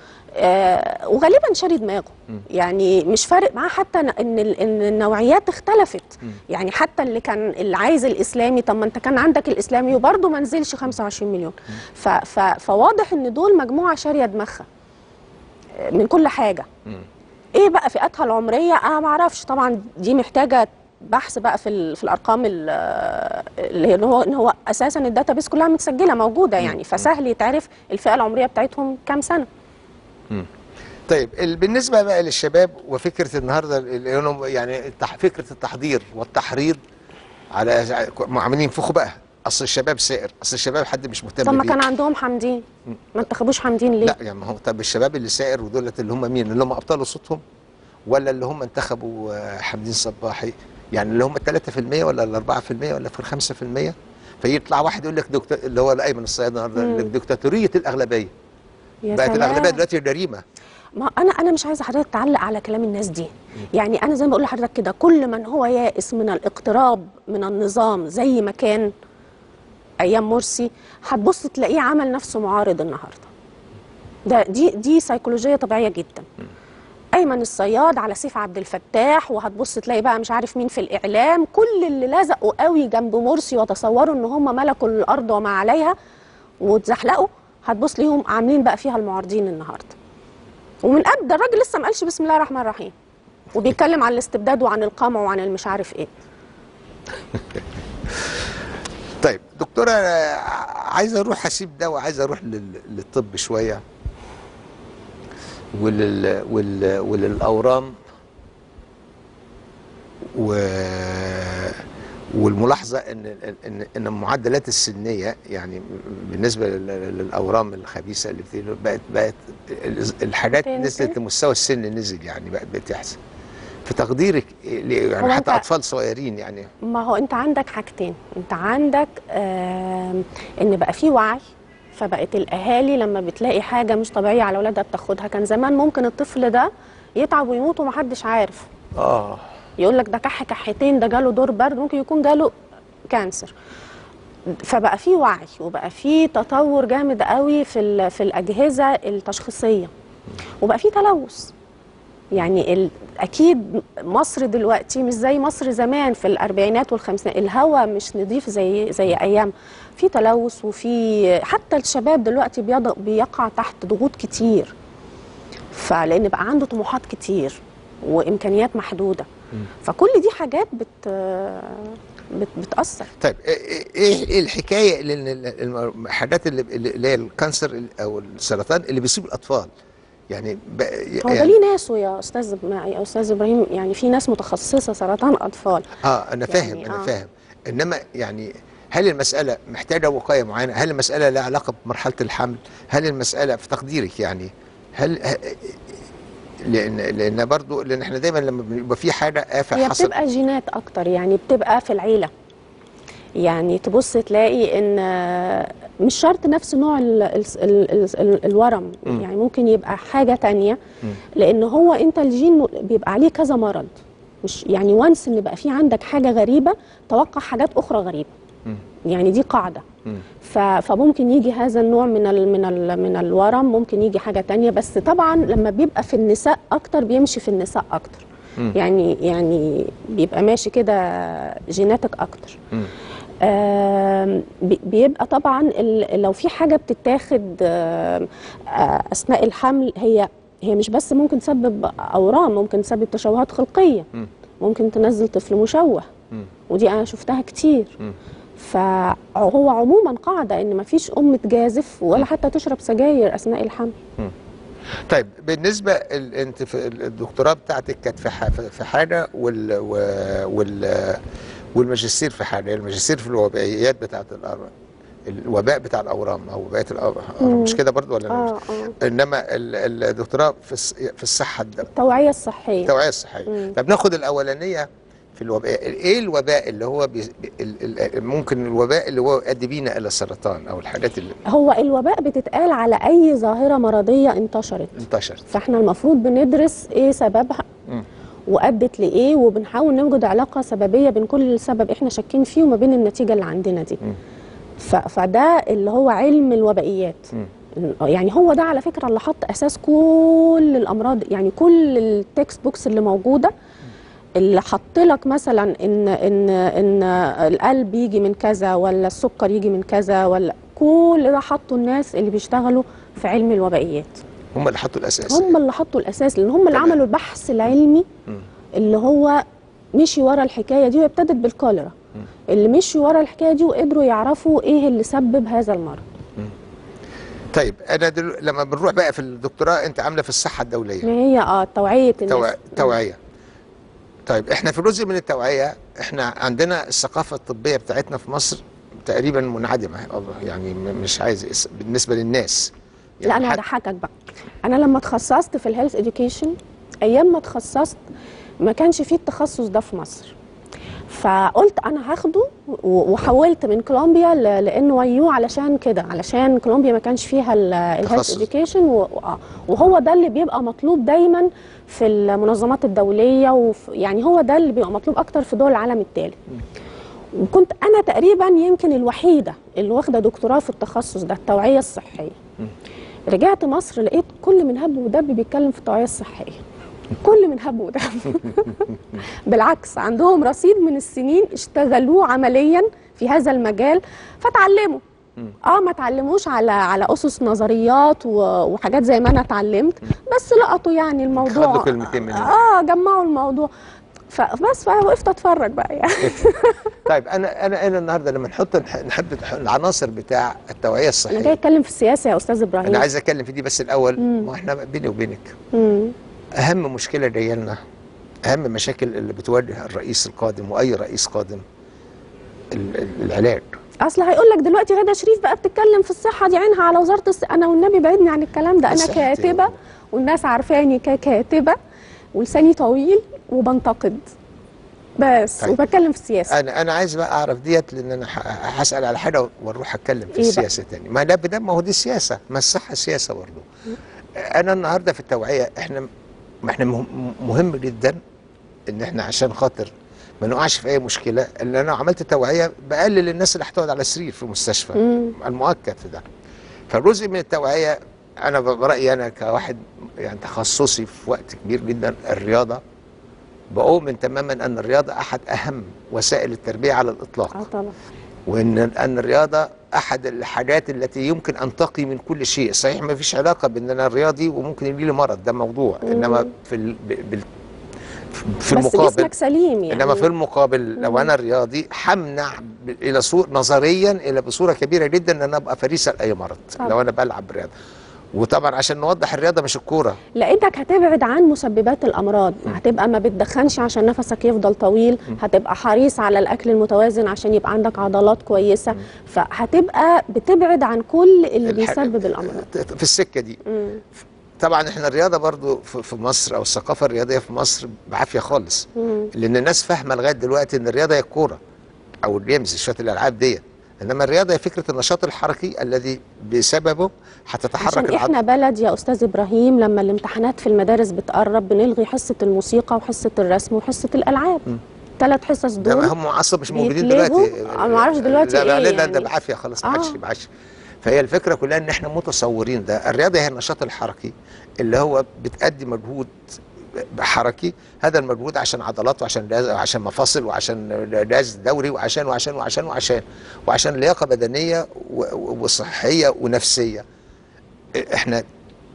آه وغالبا شاري دماغه يعني مش فارق معاه حتى ن- ان ال- ان النوعيات اختلفت يعني حتى اللي كان اللي عايز الاسلامي طب ما انت كان عندك الاسلامي وبرضه ما نزلش 25 مليون ف ف فواضح ان دول مجموعه شاريه دماغها من كل حاجه ايه بقى فئاتها العمريه انا ما اعرفش طبعا دي محتاجه بحث بقى في ال- في الارقام ال- اللي هي- ان هو ان هو اساسا الداتابيس كلها متسجله موجوده يعني فسهل يتعرف الفئه العمريه بتاعتهم كام سنه طيب ال- بالنسبه بقى للشباب وفكره النهارده ال- إنهم يعني التح- فكره التحضير والتحريض على عاملين ينفخوا بقى اصل الشباب سائر اصل الشباب حد مش مهتم طب ما بيه. كان عندهم حمدين ما انتخبوش حمدين ليه لا يعني ما هو طب الشباب اللي سائر ودولت اللي هم مين اللي هم ابطال صوتهم ولا اللي هم انتخبوا آه، حمدين صباحي يعني اللي هم 3% ولا ال 4% ولا في ال 5% فيطلع واحد يقول لك دكتور اللي هو الايمن الصياد النهارده يقول لك دكتاتوريه الاغلبيه يا بقت سلام. الاغلبيه دلوقتي جريمه ما انا انا مش عايزه حضرتك تعلق على كلام الناس دي يعني انا زي ما بقول لحضرتك كده كل من هو يائس من الاقتراب من النظام زي ما كان ايام مرسي هتبص تلاقيه عمل نفسه معارض النهارده ده دي دي سيكولوجيه طبيعيه جدا ايمن الصياد على سيف عبد الفتاح وهتبص تلاقي بقى مش عارف مين في الاعلام كل اللي لزقوا قوي جنب مرسي وتصوروا ان هم ملكوا الارض وما عليها واتزحلقوا هتبص ليهم عاملين بقى فيها المعارضين النهارده ومن قبل ده الراجل لسه ما قالش بسم الله الرحمن الرحيم وبيتكلم عن الاستبداد وعن القمع وعن المش عارف ايه طيب دكتوره أنا عايز اروح اسيب ده وعايز اروح لل- للطب شويه ولل ولل وللاورام و والملاحظه ان ان ان المعدلات السنيه يعني بالنسبه لل- للاورام الخبيثه اللي بتقول بقت بقت الحاجات تنزل. نزلت لمستوى السن نزل يعني بقت بتحصل في تقديرك إيه- يعني هو حتى أنت- اطفال صغيرين يعني ما هو انت عندك حاجتين انت عندك آم، ان بقى في وعي فبقت الاهالي لما بتلاقي حاجه مش طبيعيه على اولادها بتاخدها كان زمان ممكن الطفل ده يتعب ويموت ومحدش عارف اه يقول لك ده كح كحتين ده جاله دور برد ممكن يكون جاله كانسر فبقى في وعي وبقى في تطور جامد قوي في ال- في الاجهزه التشخيصيه وبقى في تلوث يعني ال... اكيد مصر دلوقتي مش زي مصر زمان في الاربعينات والخمسينات الهواء مش نظيف زي زي ايام في تلوث وفي حتى الشباب دلوقتي بيض... بيقع تحت ضغوط كتير فلان بقى عنده طموحات كتير وامكانيات محدوده فكل دي حاجات بت... بت... بتاثر طيب ايه ايه إيه الحكايه اللي اللي- الم- الحاجات اللي اللي هي الكانسر او السرطان اللي بيصيب الاطفال يعني, ب- هو ده يعني ليه ناسه يا استاذ يا استاذ ابراهيم يعني في ناس متخصصه سرطان اطفال اه انا فاهم يعني انا آه. فاهم انما يعني هل المساله محتاجه وقايه معينه هل المساله لها علاقه بمرحله الحمل هل المساله في تقديرك يعني هل ه- لان لان برضو لان احنا دايما لما بيبقى في حاجه افه هي حصل بتبقى جينات اكتر يعني بتبقى في العيله يعني تبص تلاقي ان آه، مش شرط نفس نوع ال ال ال ال ال الورم مم. يعني ممكن يبقى حاجه تانية مم. لان هو انت الجين م- بيبقى عليه كذا مرض مش يعني وانس ان بقى في عندك حاجه غريبه توقع حاجات اخرى غريبه مم. يعني دي قاعده مم. ف- فممكن يجي هذا النوع من ال من ال من الورم ممكن يجي حاجه تانية بس طبعا لما بيبقى في النساء اكتر بيمشي في النساء اكتر مم. يعني يعني بيبقى ماشي كده جيناتك اكتر مم. آم، بي- بيبقى طبعا ال- لو في حاجه بتتاخد آم، آه، اثناء الحمل هي هي مش بس ممكن تسبب اورام ممكن تسبب تشوهات خلقيه مم. ممكن تنزل طفل مشوه مم. ودي انا شفتها كتير مم. فهو عموما قاعده ان مفيش ام تجازف ولا حتى تشرب سجاير اثناء الحمل طيب بالنسبه ال- انت في ال- الدكتوراه بتاعتك كانت في ح- في حاجه وال و- وال والماجستير في حاجه الماجستير في الوبائيات بتاعت الأورام الوباء بتاع الاورام او وباء الاورام مم. مش كده برضو ولا أنا اه مش- اه انما ال- الدكتوراه في الص- في الصحه الد- التوعيه الصحيه التوعيه الصحيه مم. طب ناخد الاولانيه في الوباء ايه الوباء اللي هو بي ال- ال- ممكن الوباء اللي هو يؤدي بينا الى السرطان او الحاجات اللي هو الوباء بتتقال على اي ظاهره مرضيه انتشرت انتشرت فاحنا المفروض بندرس ايه سببها مم. وادت لايه وبنحاول نوجد علاقه سببيه بين كل سبب احنا شاكين فيه وما بين النتيجه اللي عندنا دي مم. ف- فده اللي هو علم الوبائيات مم. يعني هو ده على فكره اللي حط اساس كل الامراض يعني كل التكست بوكس اللي موجوده اللي حط لك مثلا ان ان ان القلب يجي من كذا ولا السكر يجي من كذا ولا كل ده حطوا الناس اللي بيشتغلوا في علم الوبائيات هم اللي حطوا الاساس هم اللي حطوا الاساس لان هم اللي تمام. عملوا البحث العلمي مم. اللي هو مشي ورا الحكايه دي وابتدت بالكوليرا اللي مشي ورا الحكايه دي وقدروا يعرفوا ايه اللي سبب هذا المرض طيب انا دل... لما بنروح بقى في الدكتوراه انت عامله في الصحه الدوليه ما هي اه توعيه الناس توع... توعيه طيب احنا في جزء من التوعيه احنا عندنا الثقافه الطبيه بتاعتنا في مصر تقريبا منعدمه يعني م- مش عايز اس- بالنسبه للناس لا انا حت- هضحكك بقى انا لما اتخصصت في الهيلث اديوكيشن ايام ما اتخصصت ما كانش فيه التخصص ده في مصر فقلت انا هاخده و- وحولت من كولومبيا لان واي يو علشان كده علشان كولومبيا ما كانش فيها الهيلث تخصص. اديوكيشن وهو ده اللي بيبقى مطلوب دايما في المنظمات الدوليه وفي يعني هو ده اللي بيبقى مطلوب اكتر في دول العالم الثالث وكنت انا تقريبا يمكن الوحيده اللي واخده دكتوراه في التخصص ده التوعيه الصحيه رجعت مصر لقيت كل من هب ودب بيتكلم في التوعيه الصحيه كل من هب ودب بالعكس عندهم رصيد من السنين اشتغلوه عمليا في هذا المجال فتعلموا اه ما اتعلموش على على اسس نظريات و- وحاجات زي ما انا اتعلمت بس لقطوا يعني الموضوع خدوا كلمتين منهم. اه جمعوا الموضوع فبس فوقفت اتفرج بقى يعني طيب انا انا انا النهارده لما نحط نح- نحب العناصر بتاع التوعيه انا جاي الصحيه اتكلم في السياسه يا استاذ ابراهيم انا عايز اتكلم في دي بس الاول مم. ما احنا بيني وبينك مم. اهم مشكله جايه لنا اهم مشاكل اللي بتواجه الرئيس القادم واي رئيس قادم ال- ال- العلاج اصل هيقول لك دلوقتي غدا شريف بقى بتتكلم في الصحه دي عينها على وزاره الص... انا والنبي بعدني عن الكلام ده انا الصحة دي- كاتبه والناس عارفاني ككاتبه ولساني طويل وبنتقد بس طيب. وبتكلم في السياسه انا انا عايز بقى اعرف ديت لان انا ه- هسال على حاجه واروح اتكلم في إيه بقى؟ السياسه تاني ما ده بده ما هو دي سياسه ما الصحه سياسه برضه انا النهارده في التوعيه احنا ما احنا مهم, مهم جدا ان احنا عشان خاطر ما نقعش في اي مشكله ان انا عملت توعيه بقلل الناس اللي هتقعد على سرير في المستشفى مم. المؤكد في ده فجزء من التوعيه انا برايي انا كواحد يعني تخصصي في وقت كبير جدا الرياضه بؤمن تماما ان الرياضه احد اهم وسائل التربيه على الاطلاق اه طبعا وان ان الرياضه احد الحاجات التي يمكن ان تقي من كل شيء صحيح ما فيش علاقه بان انا رياضي وممكن يجي لي مرض ده موضوع انما في ال... ب- بال... في بس المقابل جسمك سليم يعني انما في المقابل لو انا رياضي همنع ب- الى صور نظريا الى بصوره كبيره جدا ان انا ابقى فريسه لاي مرض طبعا. لو انا بلعب رياضه وطبعا عشان نوضح الرياضه مش الكوره لانك هتبعد عن مسببات الامراض هتبقى ما بتدخنش عشان نفسك يفضل طويل هتبقى حريص على الاكل المتوازن عشان يبقى عندك عضلات كويسه فهتبقى بتبعد عن كل اللي الح- بيسبب الامراض في السكه دي مم. طبعا احنا الرياضه برضو في في مصر او الثقافه الرياضيه في مصر بعافيه خالص مم. لان الناس فاهمه لغايه دلوقتي ان الرياضه هي الكوره او الجيمز شويه الالعاب ديت انما الرياضه هي فكره النشاط الحركي الذي بسببه هتتحرك عشان احنا بلد يا استاذ ابراهيم لما الامتحانات في المدارس بتقرب بنلغي حصه الموسيقى وحصه الرسم وحصه الالعاب ثلاث حصص ده دول هم اصلا مش موجودين بيتلغوا؟ دلوقتي أنا ما أعرفش دلوقتي لا لا إيه لا ده, ده يعني. بعافيه خلاص ما آه. عادش ما عادش فهي الفكره كلها ان احنا متصورين ده الرياضه هي النشاط الحركي اللي هو بتأدي مجهود حركي هذا المجهود عشان عضلات وعشان لاز- وعشان مفاصل وعشان جهاز دوري وعشان وعشان وعشان وعشان وعشان لياقه بدنيه و- و- وصحيه ونفسيه احنا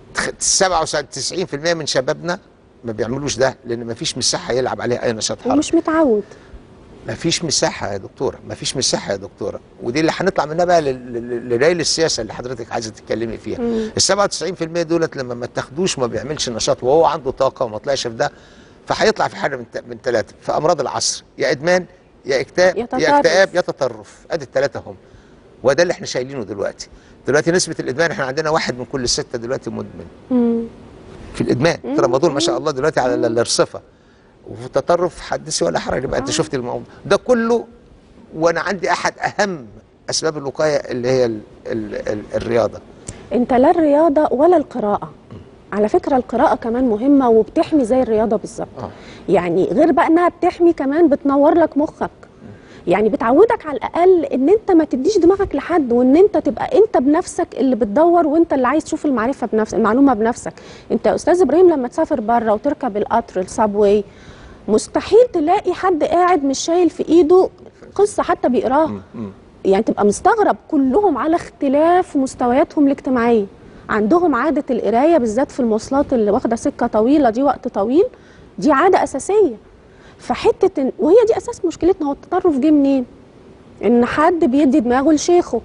97 90% من شبابنا ما بيعملوش ده لان ما فيش مساحه يلعب عليها اي نشاط حركي ومش متعود ما فيش مساحه يا دكتوره ما فيش مساحه يا دكتوره ودي اللي هنطلع منها بقى لل- لل- لليل السياسه اللي حضرتك عايزه تتكلمي فيها مم. ال 97% دولت لما ما تاخدوش ما بيعملش نشاط وهو عنده طاقه وما طلعش في ده فهيطلع في حاجه من ت- من ثلاثه في امراض العصر يا ادمان يا اكتئاب يا يا تطرف. اكتئاب يا تطرف ادي الثلاثه هم وده اللي احنا شايلينه دلوقتي دلوقتي نسبه الادمان احنا عندنا واحد من كل سته دلوقتي مدمن مم. في الادمان ترامادول ما شاء الله دلوقتي على الارصفه وفي التطرف حدثي ولا حرج يبقى انت شفت الموضوع ده كله وانا عندي احد اهم اسباب الوقايه اللي هي ال ال ال الرياضه انت لا الرياضه ولا القراءه على فكره القراءه كمان مهمه وبتحمي زي الرياضه بالظبط آه. يعني غير بقى انها بتحمي كمان بتنور لك مخك يعني بتعودك على الاقل ان انت ما تديش دماغك لحد وان انت تبقى انت بنفسك اللي بتدور وانت اللي عايز تشوف المعرفه بنفسك المعلومه بنفسك انت يا استاذ ابراهيم لما تسافر بره وتركب القطر السابواي مستحيل تلاقي حد قاعد مش شايل في ايده قصه حتى بيقراها مم. يعني تبقى مستغرب كلهم على اختلاف مستوياتهم الاجتماعيه عندهم عاده القرايه بالذات في المواصلات اللي واخده سكه طويله دي وقت طويل دي عاده اساسيه فحته إن- وهي دي اساس مشكلتنا هو التطرف جه منين ان حد بيدي دماغه لشيخه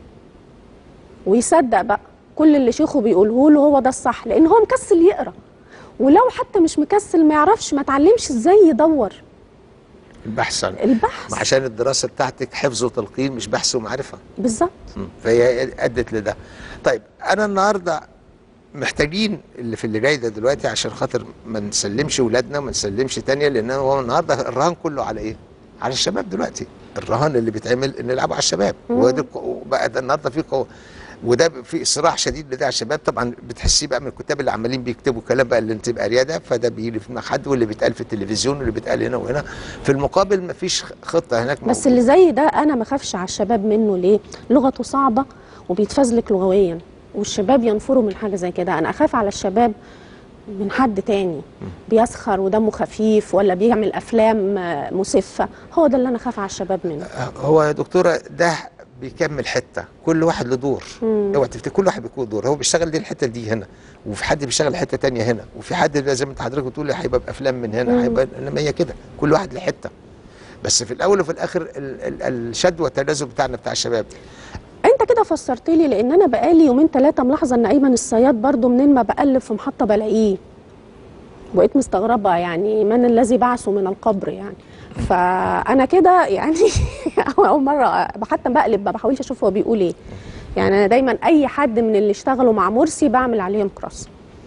ويصدق بقى كل اللي شيخه بيقوله له هو ده الصح لان هو مكسل يقرا ولو حتى مش مكسل ما يعرفش ما اتعلمش ازاي يدور البحث عن البحث عشان الدراسه بتاعتك حفظ وتلقين مش بحث ومعرفه بالظبط مم. فهي ادت لده طيب انا النهارده محتاجين اللي في اللي جاي ده دلوقتي عشان خاطر ما نسلمش ولادنا ما نسلمش تانية لان هو النهارده الرهان كله على ايه؟ على الشباب دلوقتي الرهان اللي بيتعمل ان يلعبوا على الشباب وده الق- بقى ده النهارده في قوه وده في صراع شديد لده على الشباب طبعا بتحسيه بقى من الكتاب اللي عمالين بيكتبوا كلام بقى اللي انت تبقى رياده فده بيجي في دماغ حد واللي بيتقال في التلفزيون واللي بيتقال هنا وهنا في المقابل مفيش خطه هناك بس موجودة. اللي زي ده انا ما خافش على الشباب منه ليه لغته صعبه وبيتفزلك لغويا والشباب ينفروا من حاجه زي كده انا اخاف على الشباب من حد تاني بيسخر ودمه خفيف ولا بيعمل افلام آه، مسفه هو ده اللي انا خاف على الشباب منه هو يا دكتوره ده بيكمل حته كل واحد له دور اوعى تفتكر كل واحد بيكون دور هو بيشتغل دي الحته دي هنا وفي حد بيشتغل حته تانية هنا وفي حد زي ما انت حضرتك بتقولي هيبقى بافلام من هنا هيبقى انما هي كده كل واحد له حته بس في الاول وفي الاخر ال- ال- الشد والتنازل بتاعنا بتاع الشباب انت كده فسرت لي لان انا بقالي يومين ثلاثه ملاحظه ان ايمن الصياد برضو منين ما بقلب في محطه بلاقيه بقيت مستغربه يعني من الذي بعثه من القبر يعني فانا كده يعني اول مره حتى بقلب ما بحاولش اشوف هو بيقول ايه يعني انا دايما اي حد من اللي اشتغلوا مع مرسي بعمل عليهم كروس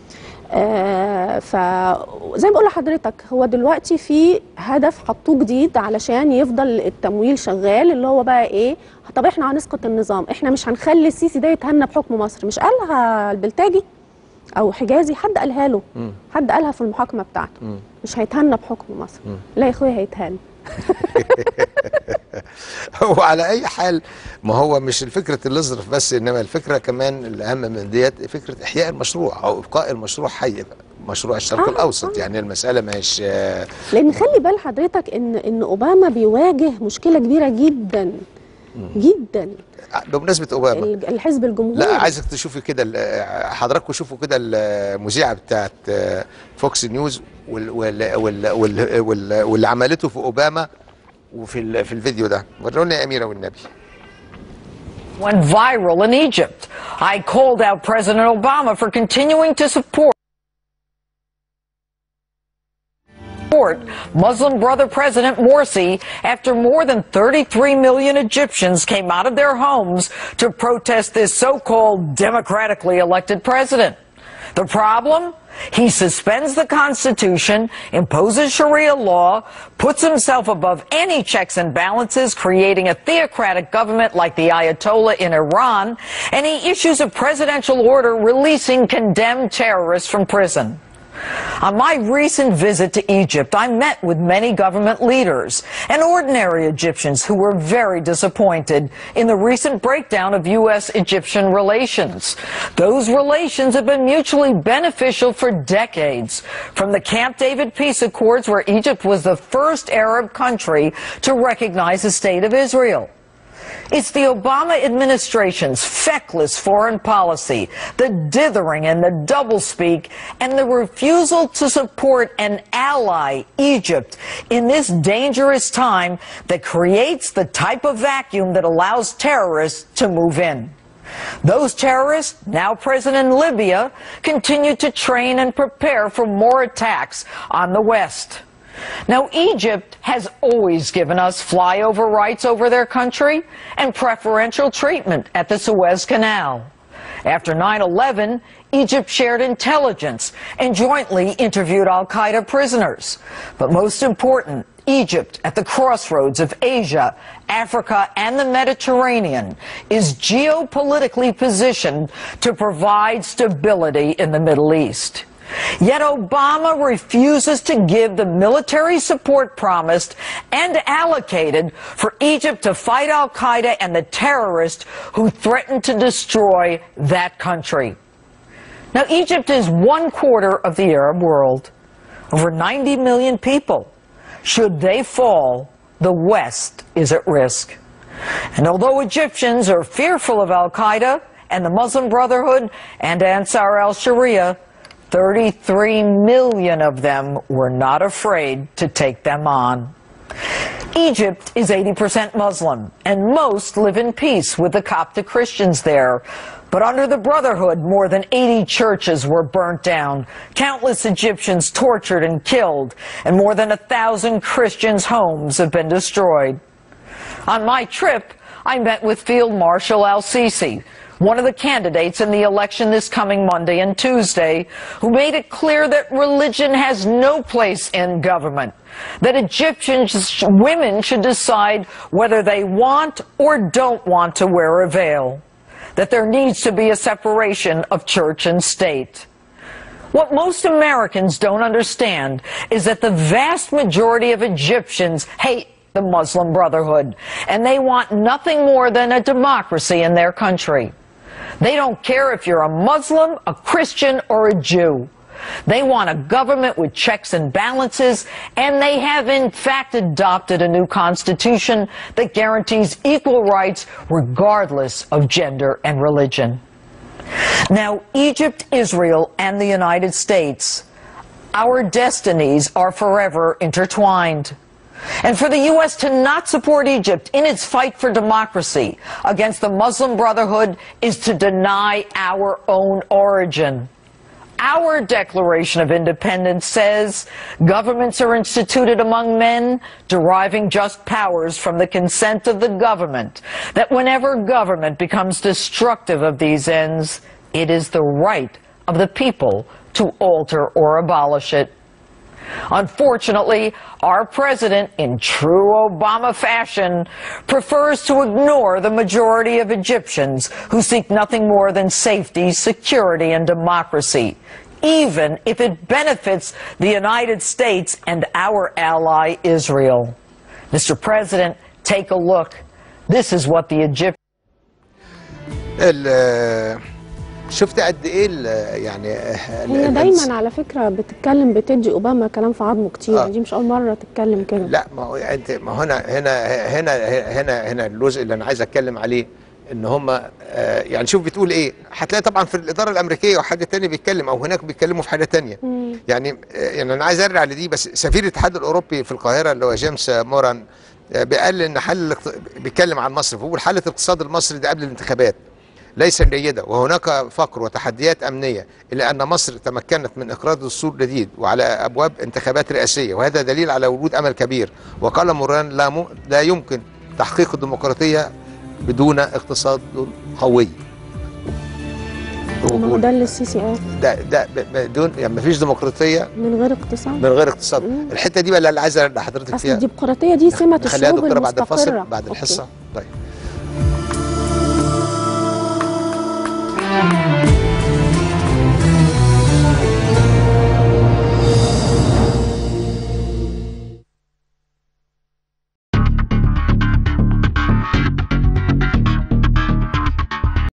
آه فزي ما بقول لحضرتك هو دلوقتي في هدف حطوه جديد علشان يفضل التمويل شغال اللي هو بقى ايه طب احنا هنسقط النظام احنا مش هنخلي السيسي ده يتهنى بحكم مصر مش قالها البلتاجي او حجازي حد قالها له حد قالها في المحاكمه بتاعته مش هيتهنى بحكم مصر لا يا اخويا هيتهان هو على اي حال ما هو مش الفكره اللي اصرف بس انما الفكره كمان الاهم من ديت فكره احياء المشروع او ابقاء المشروع حي بقى. مشروع الشرق آه، الاوسط آه. يعني المساله مش آه، لان خلي بال حضرتك ان ان اوباما بيواجه مشكله كبيره جدا جدا بمناسبه اوباما ال- الحزب الجمهوري لا عايزك تشوفي كده ال- حضراتكم شوفوا كده المذيعه بتاعت فوكس نيوز وال وال وال وال وال واللي عملته في اوباما وفي ال- في الفيديو ده ورونا يا اميره والنبي went viral in Egypt. I called out President Obama for continuing to support support Muslim Brother President Morsi after more than 33 million Egyptians came out of their homes to protest this so-called democratically elected president. The problem? He suspends the Constitution, imposes Sharia law, puts himself above any checks and balances, creating a theocratic government like the Ayatollah in Iran, and he issues a presidential order releasing condemned terrorists from prison. On my recent visit to Egypt, I met with many government leaders and ordinary Egyptians who were very disappointed in the recent breakdown of U.S. Egyptian relations. Those relations have been mutually beneficial for decades. From the Camp David peace accords, where Egypt was the first Arab country to recognize the state of Israel. It's the Obama administration's feckless foreign policy, the dithering and the doublespeak, and the refusal to support an ally, Egypt, in this dangerous time that creates the type of vacuum that allows terrorists to move in. Those terrorists, now present in Libya, continue to train and prepare for more attacks on the West. Now, Egypt has always given us flyover rights over their country and preferential treatment at the Suez Canal. After 9 11, Egypt shared intelligence and jointly interviewed Al Qaeda prisoners. But most important, Egypt, at the crossroads of Asia, Africa, and the Mediterranean, is geopolitically positioned to provide stability in the Middle East. Yet Obama refuses to give the military support promised and allocated for Egypt to fight Al Qaeda and the terrorists who threaten to destroy that country. Now, Egypt is one quarter of the Arab world, over 90 million people. Should they fall, the West is at risk. And although Egyptians are fearful of Al Qaeda and the Muslim Brotherhood and Ansar al Sharia, 33 million of them were not afraid to take them on. Egypt is 80% Muslim, and most live in peace with the Coptic Christians there. But under the Brotherhood, more than 80 churches were burnt down, countless Egyptians tortured and killed, and more than a thousand Christians' homes have been destroyed. On my trip, I met with Field Marshal Al Sisi, one of the candidates in the election this coming Monday and Tuesday, who made it clear that religion has no place in government, that Egyptian women should decide whether they want or don't want to wear a veil, that there needs to be a separation of church and state. What most Americans don't understand is that the vast majority of Egyptians hate the Muslim Brotherhood, and they want nothing more than a democracy in their country. They don't care if you're a Muslim, a Christian, or a Jew. They want a government with checks and balances, and they have in fact adopted a new constitution that guarantees equal rights regardless of gender and religion. Now, Egypt, Israel, and the United States, our destinies are forever intertwined. And for the U.S. to not support Egypt in its fight for democracy against the Muslim Brotherhood is to deny our own origin. Our Declaration of Independence says governments are instituted among men, deriving just powers from the consent of the government, that whenever government becomes destructive of these ends, it is the right of the people to alter or abolish it. Unfortunately, our president, in true Obama fashion, prefers to ignore the majority of Egyptians who seek nothing more than safety, security, and democracy, even if it benefits the United States and our ally Israel. Mr. President, take a look. This is what the Egyptians ال- شفت قد ايه ال- يعني ال- هي ال- دايما على فكره بتتكلم بتدي اوباما كلام في عظمه كتير آه. دي مش اول مره تتكلم كده لا ما هو انت ما هو هنا هنا هنا هنا هنا الجزء اللي انا عايز اتكلم عليه ان هم يعني شوف بتقول ايه هتلاقي طبعا في الاداره الامريكيه وحد تاني بيتكلم او هناك بيتكلموا في حاجه تانية يعني آه، يعني انا عايز ارجع لدي بس سفير الاتحاد الاوروبي في القاهره اللي هو جيمس موران آه، بيقال ان حل الاقت- بيتكلم عن مصر فبيقول حاله الاقتصاد المصري ده قبل الانتخابات ليس جيدة وهناك فقر وتحديات أمنية إلا أن مصر تمكنت من إقرار دستور جديد وعلى أبواب انتخابات رئاسية وهذا دليل على وجود أمل كبير وقال موران لا, م... لا يمكن تحقيق الديمقراطية بدون اقتصاد قوي ما هو ده اللي السيسي قال ده ده ب- بدون يعني مفيش ديمقراطية من غير اقتصاد من غير اقتصاد الحتة دي بقى اللي عايز ارجع لحضرتك اصل فيها الديمقراطيه دي سمه نخليها الشعوب دكتورة بعد الفاصل المستقره بعد أوكي. الحصة طيب